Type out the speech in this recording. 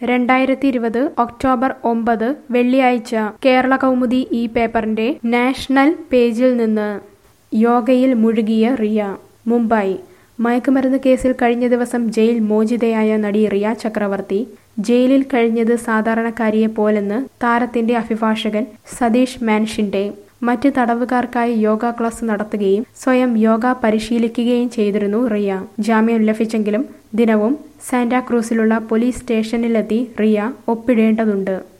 രണ്ടായിരത്തി ഇരുപത് ഒക്ടോബർ ഒമ്പത് വെള്ളിയാഴ്ച കേരള കൗമുദി ഈ പേപ്പറിന്റെ നാഷണൽ പേജിൽ നിന്ന് യോഗയിൽ മുഴുകിയ റിയ മുംബൈ മയക്കുമരുന്ന് കേസിൽ കഴിഞ്ഞ ദിവസം ജയിൽ മോചിതയായ നടി റിയ ചക്രവർത്തി ജയിലിൽ കഴിഞ്ഞത് സാധാരണക്കാരിയെ പോലെന്ന് താരത്തിന്റെ അഭിഭാഷകൻ സതീഷ് മാൻഷിന്റെ മറ്റ് തടവുകാർക്കായി യോഗ ക്ലാസ് നടത്തുകയും സ്വയം യോഗ പരിശീലിക്കുകയും ചെയ്തിരുന്നു റിയ ജാമ്യം ലഭിച്ചെങ്കിലും ദിനവും സാന്റാക്രൂസിലുള്ള പോലീസ് സ്റ്റേഷനിലെത്തി റിയ ഒപ്പിടേണ്ടതുണ്ട്